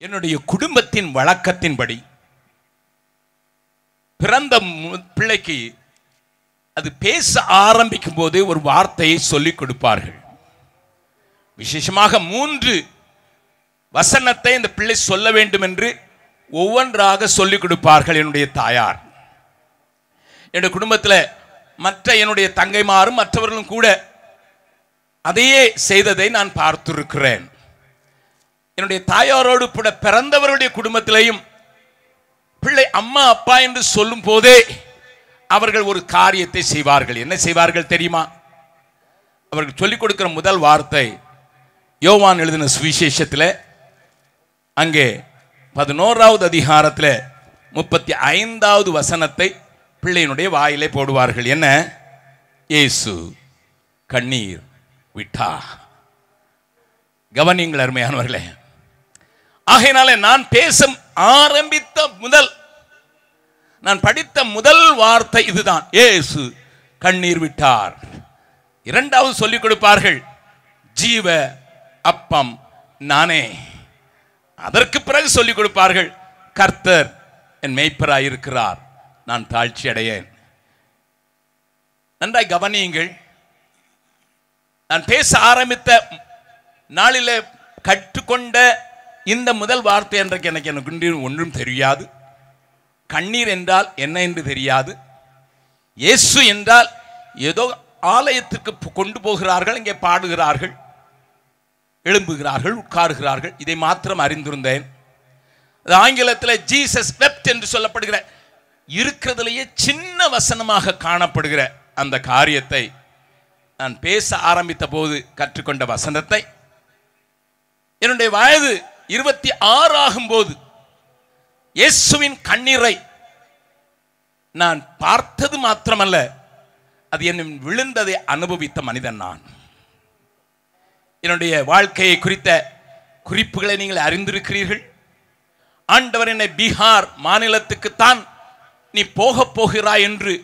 என்னுடைய குடும்பத்தின் வழக்கத்தின்படி பிறந்த மு- பிள்ளைக்கு அது பேச ஆரம்பிக்கும் போதே ஒரு வார்த்தையை சொல்லிக் கொடுப்பார்கள் விசேஷமாக மூன்று வசனத்தை இந்த பிள்ளை சொல்ல வேண்டும் என்று ஒவ்வொன்றாக சொல்லிக் கொடுப்பார்கள் என்னுடைய தாயார் என்னுடைய குடும்பத்தில் மற்ற என்னுடைய தங்கைமாரும் மற்றவர்களும் கூட அதையே செய்ததை நான் பார்த்திருக்கிறேன் என்னுடைய தாயாரோடு கூட பிறந்தவருடைய குடும்பத்திலேயும் பிள்ளை அம்மா அப்பா என்று சொல்லும் போதே அவர்கள் ஒரு காரியத்தை செய்வார்கள் என்ன செய்வார்கள் தெரியுமா அவர்கள் சொல்லிக் கொடுக்கிற முதல் வார்த்தை யோவான் எழுதின சுவிசேஷத்தில் அங்கே பதினோராவது அதிகாரத்தில் முப்பத்தி ஐந்தாவது வசனத்தை பிள்ளையினுடைய வாயிலே போடுவார்கள் என்ன இயேசு கண்ணீர் விட்டா கவனிங்கள் அருமையானவர்களே ஆகையினாலே நான் பேச ஆரம்பித்த முதல் நான் படித்த முதல் வார்த்தை இதுதான் இயேசு கண்ணீர் விட்டார் இரண்டாவது சொல்லிக் கொடுப்பார்கள் ஜீவ அப்பம் நானே அதற்கு பிறகு சொல்லிக் கொடுப்பார்கள் கர்த்தர் என் மேய்ப்பராய் இருக்கிறார் நான் தாழ்ச்சி அடையேன் நன்றாய் கவனியுங்கள் நான் பேச ஆரம்பித்த நாளிலே கற்றுக்கொண்ட இந்த முதல் வார்த்தை என்றைக்கு எனக்கு எனக்கு ஒன்றும் ஒன்றும் தெரியாது கண்ணீர் என்றால் என்ன என்று தெரியாது இயேசு என்றால் ஏதோ ஆலயத்துக்கு பு- கொண்டு போகிறார்கள் இங்கே பாடுகிறார்கள் எழும்புகிறார்கள் உட்காருகிறார்கள் இதை மாத்திரம் அறிந்திருந்தேன் அது ஆங்கிலத்தில் ஜீசஸ் வெப்ட் என்று சொல்லப்படுகிற இருக்கிறதுலேயே சின்ன வசனமாக காணப்படுகிற அந்த காரியத்தை நான் பேச ஆரம்பித்த போது கற்றுக்கொண்ட வசனத்தை என்னுடைய வயது இருபத்தி ஆறு ஆகும்போது இயேசுவின் கண்ணீரை நான் பார்த்தது மாத்திரமல்ல அது என்னை விழுந்ததை அனுபவித்த மனிதன் நான் என்னுடைய வாழ்க்கையை குறித்த குறிப்புகளை நீங்கள் அறிந்திருக்கிறீர்கள் ஆண்டவர் என்னை பீகார் மாநிலத்துக்குத்தான் நீ போகப் போகிறாய் என்று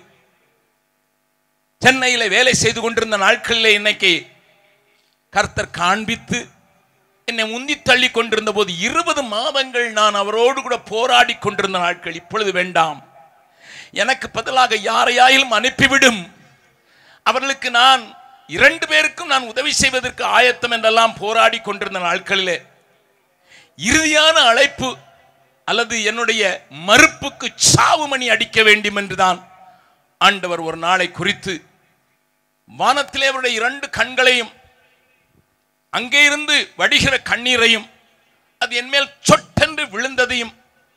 சென்னையில் வேலை செய்து கொண்டிருந்த நாட்களிலே இன்னைக்கு கர்த்தர் காண்பித்து என்னை உந்தி தள்ளி கொண்டிருந்த போது இருபது மாதங்கள் நான் அவரோடு கூட போராடி கொண்டிருந்த நாட்கள் இப்பொழுது வேண்டாம் எனக்கு பதிலாக யாரையாயிலும் அனுப்பிவிடும் அவர்களுக்கு நான் இரண்டு பேருக்கும் நான் உதவி செய்வதற்கு ஆயத்தம் என்றெல்லாம் போராடி கொண்டிருந்த நாட்களிலே இறுதியான அழைப்பு அல்லது என்னுடைய மறுப்புக்கு சாவு மணி அடிக்க வேண்டும் என்றுதான் ஆண்டவர் ஒரு நாளை குறித்து வானத்திலே அவருடைய இரண்டு கண்களையும் அங்கே இருந்து வடிகிற கண்ணீரையும் அது என்மேல் சொட்டென்று விழுந்ததையும்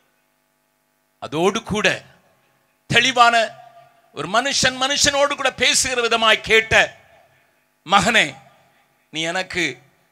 அதோடு கூட தெளிவான ஒரு மனுஷன் மனுஷனோடு கூட பேசுகிற விதமாய் கேட்ட மகனே நீ எனக்கு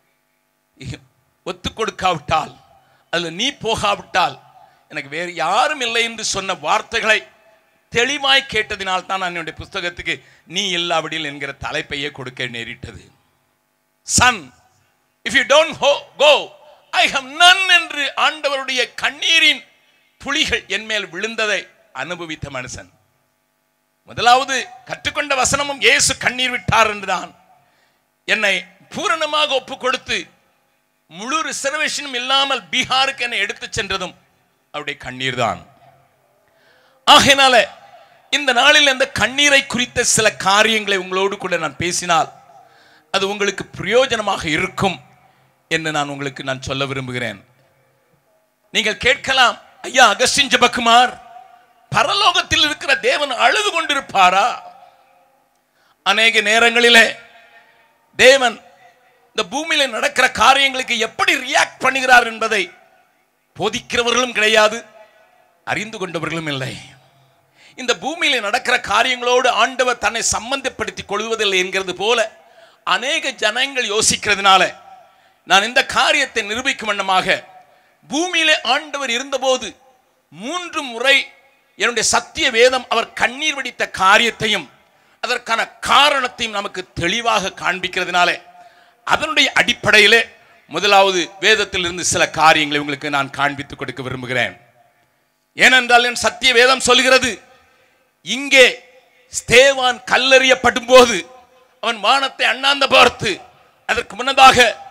ஒத்து கொடுக்காவிட்டால் அதில் நீ போகாவிட்டால் எனக்கு வேறு யாரும் இல்லை என்று சொன்ன வார்த்தைகளை தெளிவாய் கேட்டதினால் தான் நான் என்னுடைய புஸ்தகத்துக்கு நீ இல்லாவிடில் என்கிற தலைப்பையே கொடுக்க நேரிட்டது சன் இஃப் யூ டோன்ட் ஹோ கோ ஐ ஹவ் நன் என்று ஆண்டவருடைய கண்ணீரின் துளிகள் என் மேல் விழுந்ததை அனுபவித்த மனுஷன் முதலாவது கற்றுக்கொண்ட வசனமும் இயேசு கண்ணீர் விட்டார் என்றுதான் என்னை பூரணமாக ஒப்பு கொடுத்து முழு ரிசர்வேஷனும் இல்லாமல் பீகாருக்கு என்னை எடுத்துச் சென்றதும் அவருடைய கண்ணீர் தான் ஆகையினால இந்த நாளில் இந்த கண்ணீரை குறித்த சில காரியங்களை உங்களோடு கூட நான் பேசினால் அது உங்களுக்கு பிரயோஜனமாக இருக்கும் என்று நான் உங்களுக்கு நான் சொல்ல விரும்புகிறேன் நீங்கள் கேட்கலாம் ஐயா அகஸ்டின் ஜபக்குமார் பரலோகத்தில் இருக்கிற தேவன் அழுது கொண்டிருப்பாரா அநேக நேரங்களிலே தேவன் இந்த பூமியில நடக்கிற காரியங்களுக்கு எப்படி ரியாக்ட் பண்ணுகிறார் என்பதை போதிக்கிறவர்களும் கிடையாது அறிந்து கொண்டவர்களும் இல்லை இந்த பூமியில நடக்கிற காரியங்களோடு ஆண்டவர் தன்னை சம்பந்தப்படுத்திக் கொள்வதில்லை என்கிறது போல அநேக ஜனங்கள் யோசிக்கிறதுனால நான் இந்த காரியத்தை நிரூபிக்கும் வண்ணமாக பூமியிலே ஆண்டவர் இருந்தபோது மூன்று முறை என்னுடைய சத்திய வேதம் அவர் கண்ணீர் வடித்த காரியத்தையும் அதற்கான காரணத்தையும் நமக்கு தெளிவாக காண்பிக்கிறதுனால அதனுடைய அடிப்படையிலே முதலாவது வேதத்திலிருந்து சில காரியங்களை உங்களுக்கு நான் காண்பித்துக் கொடுக்க விரும்புகிறேன் ஏனென்றால் என் சத்திய வேதம் சொல்கிறது இங்கே ஸ்தேவான் கல்லறியப்படும் போது அவன் வானத்தை அண்ணாந்த பார்த்து அதற்கு முன்னதாக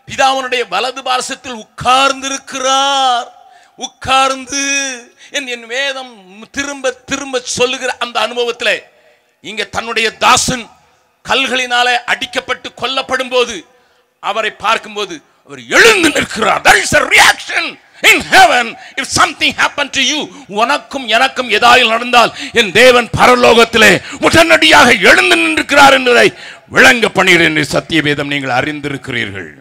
பிதாவனுடைய வலது பாரசத்தில் உட்கார்ந்திருக்கிறார் உட்கார்ந்து என் என் வேதம் திரும்ப திரும்ப சொல்லுகிற அந்த அனுபவத்தில் இங்க தன்னுடைய தாசன் கல்களினாலே அடிக்கப்பட்டு கொல்லப்படும் போது அவரை பார்க்கும்போது அவர் எழுந்து நிற்கிறார் there is a reaction in heaven if something happened to you உனக்கும் எனக்கும் ஏதாயில் நடந்தால் என் தேவன் பரலோகத்திலே உடனடியாக எழுந்து நின்றிருக்கிறார் என்பதை விளங்க பண்ணுகிறேன் என்று சத்திய வேதம் நீங்கள் அறிந்திருக்கிறீர்கள்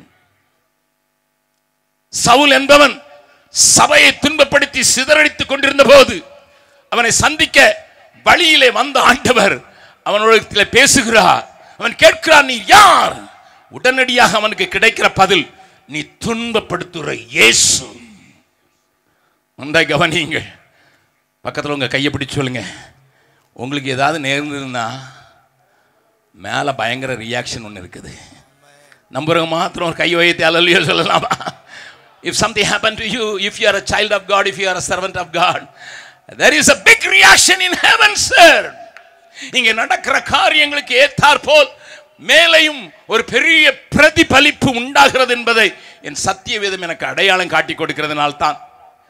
சவுல் என்பவன் சபையை துன்பப்படுத்தி சிதறடித்துக் கொண்டிருந்த போது அவனை சந்திக்க வழியிலே வந்த ஆண்டவர் அவனோட பேசுகிறார் அவன் கேட்கிறான் நீ யார் உடனடியாக அவனுக்கு கிடைக்கிற பதில் நீ துன்பப்படுத்துகிற இயேசு வந்த கவனிங்க பக்கத்தில் உங்க கையை பிடிச்சு சொல்லுங்க உங்களுக்கு ஏதாவது நேர்ந்ததுன்னா மேலே பயங்கர ரியாக்ஷன் ஒன்று இருக்குது நம்புறவங்க மாத்திரம் ஒரு கை வைத்து அலலியோ சொல்லலாமா if something happened to you if you are a child of god if you are a servant of god there is a big reaction in heaven sir இங்க நடக்கிற காரியங்களுக்கு ஏத்தார் போல் மேலையும் ஒரு பெரிய பிரதிபலிப்பு உண்டாகிறது என்பதை என் சத்திய வேதம் எனக்கு அடையாளம் காட்டி கொடுக்கிறதுனால தான்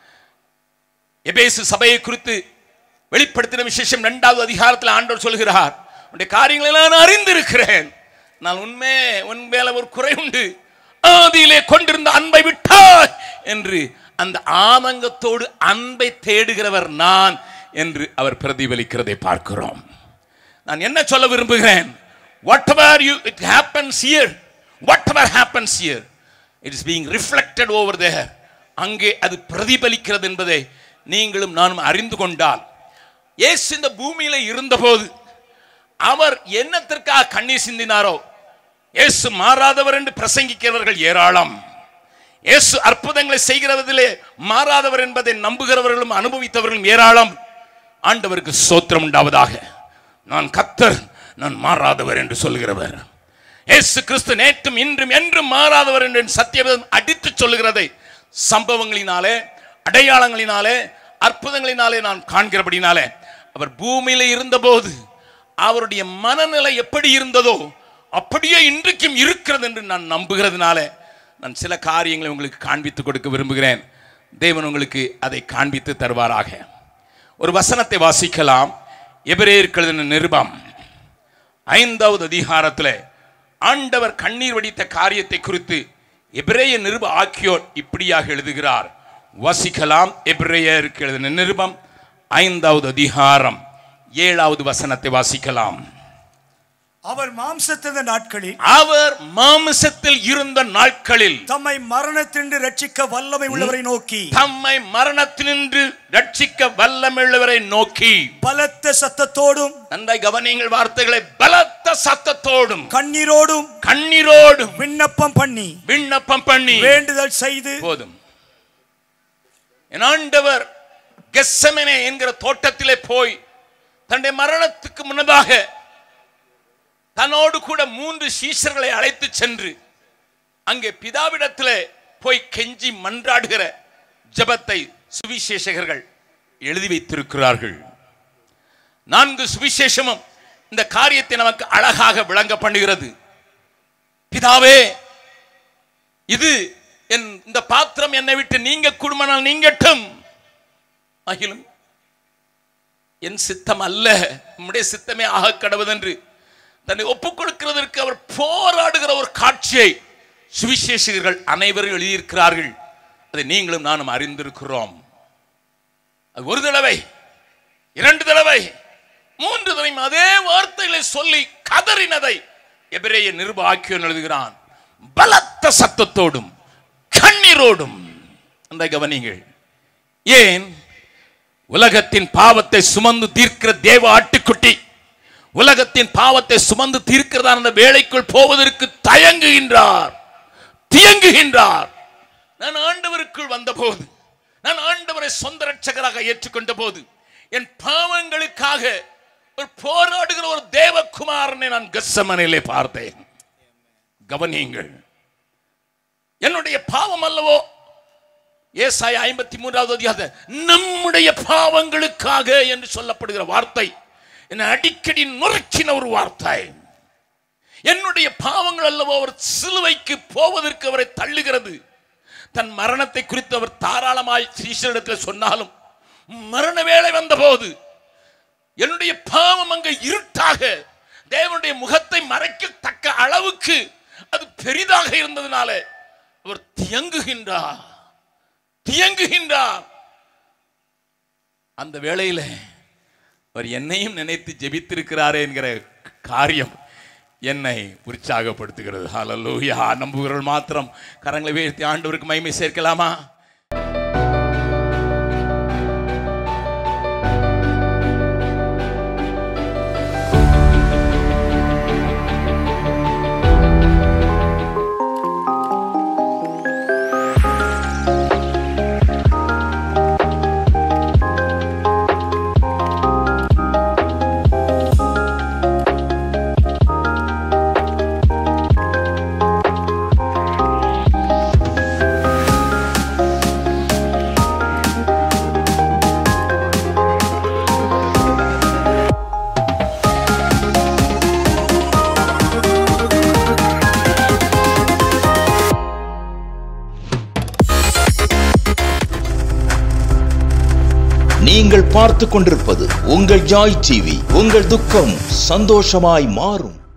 எபேசு சபையை குறித்து வெளிப்படுத்தின விசேஷம் இரண்டாவது அதிகாரத்தில் ஆண்டவர் சொல்கிறார் உன்னுடைய காரியங்களை நான் அறிந்திருக்கிறேன் நான் உண்மை உன் மேல ஒரு குறை உண்டு ஆதியிலே கொண்டிருந்த அன்பை விட்டாய் என்று அந்த ஆதங்கத்தோடு அன்பை தேடுகிறவர் நான் என்று அவர் பிரதிபலிக்கிறதை பார்க்கிறோம் நான் என்ன சொல்ல விரும்புகிறேன் whatever you it happens here whatever happens here it is being reflected over there அங்கே அது பிரதிபலிக்கிறது என்பதை நீங்களும் நானும் அறிந்து கொண்டால் இயேசு இந்த பூமியில இருந்தபோது அவர் என்னத்திற்காக கண்ணீர் சிந்தினாரோ இயேசு மாறாதவர் என்று பிரசங்கிக்கிறவர்கள் ஏராளம் இயேசு அற்புதங்களை செய்கிறதிலே மாறாதவர் என்பதை நம்புகிறவர்களும் அனுபவித்தவர்களும் ஏராளம் ஆண்டவருக்கு சோத்திரம் உண்டாவதாக நான் கத்தர் நான் மாறாதவர் என்று சொல்கிறவர் இயேசு கிறிஸ்து நேற்றும் இன்றும் என்றும் மாறாதவர் என்று சத்தியவேதம் அடித்து சொல்லுகிறதை சம்பவங்களினாலே அடையாளங்களினாலே அற்புதங்களினாலே நான் காண்கிறபடினாலே அவர் பூமியில இருந்தபோது அவருடைய மனநிலை எப்படி இருந்ததோ அப்படியே இன்றைக்கும் இருக்கிறது என்று நான் நம்புகிறதுனால நான் சில காரியங்களை உங்களுக்கு காண்பித்து கொடுக்க விரும்புகிறேன் தேவன் உங்களுக்கு அதை காண்பித்து தருவாராக ஒரு வசனத்தை வாசிக்கலாம் எபிரேயர்கள் நிருபம் ஐந்தாவது அதிகாரத்தில் ஆண்டவர் கண்ணீர் வடித்த காரியத்தை குறித்து எபிரேய நிருப ஆக்கியோர் இப்படியாக எழுதுகிறார் வசிக்கலாம் எபிரேயருக்கு எழுதின நிருபம் ஐந்தாவது அதிகாரம் ஏழாவது வசனத்தை வாசிக்கலாம் அவர் மாம்சத்திருந்த நாட்களில் அவர் மாமிசத்தில் இருந்த நாட்களில் தம்மை மரணத்தின்று ரட்சிக்க வல்லமை உள்ளவரை நோக்கி தம்மை மரணத்தினின்று ரட்சிக்க வல்லமுள்ளவரை நோக்கி பலத்த சத்தத்தோடும் நன்றாய் கவனியங்கள் வார்த்தைகளை பலத்த சத்தத்தோடும் கண்ணீரோடும் கண்ணீரோடும் விண்ணப்பம் பண்ணி விண்ணப்பம் பண்ணி வேண்டுதல் செய்து போதும் என் ஆண்டவர் கெஸ்ஸமெனே என்கிற தோட்டத்திலே போய் தன்னுடைய மரணத்துக்கு முன்னதாக தன்னோடு கூட மூன்று சீஷர்களை அழைத்து சென்று அங்கே பிதாவிடத்திலே போய் கெஞ்சி மன்றாடுகிற ஜெபத்தை சுவிசேஷகர்கள் எழுதி வைத்திருக்கிறார்கள் நான்கு சுவிசேஷமும் இந்த காரியத்தை நமக்கு அழகாக விளங்க பண்ணுகிறது பிதாவே இது என் இந்த பாத்திரம் என்னை விட்டு நீங்க குடும்பனால் நீங்கட்டும் அகிலும் என் சித்தம் அல்ல உம்முடைய சித்தமே ஆக கடவுதென்று தன்னை ஒப்புக் கொடுக்கிறதற்கு அவர் போராடுகிற ஒரு காட்சியை சுவிசேஷகர்கள் அனைவரும் எழுதியிருக்கிறார்கள் அதை நீங்களும் நானும் அறிந்திருக்கிறோம் அது ஒரு தடவை இரண்டு தடவை மூன்று தடவை அதே வார்த்தைகளை சொல்லி கதறினதை எபிரேய நிருப ஆக்கியோன் எழுதுகிறான் பலத்த சத்தத்தோடும் கண்ணீரோடும் அந்த கவனிங்கள் ஏன் உலகத்தின் பாவத்தை சுமந்து தீர்க்கிற தேவ ஆட்டுக்குட்டி உலகத்தின் பாவத்தை சுமந்து தீர்க்கிறதான அந்த வேலைக்குள் போவதற்கு தயங்குகின்றார் தியங்குகின்றார் நான் ஆண்டவருக்குள் வந்தபோது நான் ஆண்டவரை சொந்த ரட்சகராக ஏற்றுக்கொண்ட போது என் பாவங்களுக்காக ஒரு போராடுகிற ஒரு தேவகுமாரனை நான் கசமனையிலே பார்த்தேன் கவனியுங்கள் என்னுடைய பாவம் அல்லவோ ஏசாய ஐம்பத்தி மூன்றாவது அதிகாரம் நம்முடைய பாவங்களுக்காக என்று சொல்லப்படுகிற வார்த்தை என்னை அடிக்கடி நொறுக்கின ஒரு வார்த்தை என்னுடைய பாவங்கள் அல்லவோ அவர் சிலுவைக்கு போவதற்கு அவரை தள்ளுகிறது தன் மரணத்தை குறித்து அவர் தாராளமாய் சீஷரிடத்தில் சொன்னாலும் மரண வேளை வந்தபோது என்னுடைய பாவம் அங்க இருட்டாக தேவனுடைய முகத்தை மறைக்கத்தக்க அளவுக்கு அது பெரிதாக இருந்ததுனால அவர் தியங்குகின்றார் தியங்குகின்றார் அந்த வேளையில அவர் என்னையும் நினைத்து ஜெபித்திருக்கிறாரே என்கிற காரியம் என்னை உற்சாகப்படுத்துகிறது ஹalleluya நம்புகிறவர்கள் மாத்திரம் கரங்களை வீழ்த்தி ஆண்டவருக்கு மகிமை சேர்க்கலாமா நீங்கள் பார்த்து கொண்டிருப்பது உங்கள் ஜாய் டிவி உங்கள் துக்கம் சந்தோஷமாய் மாறும்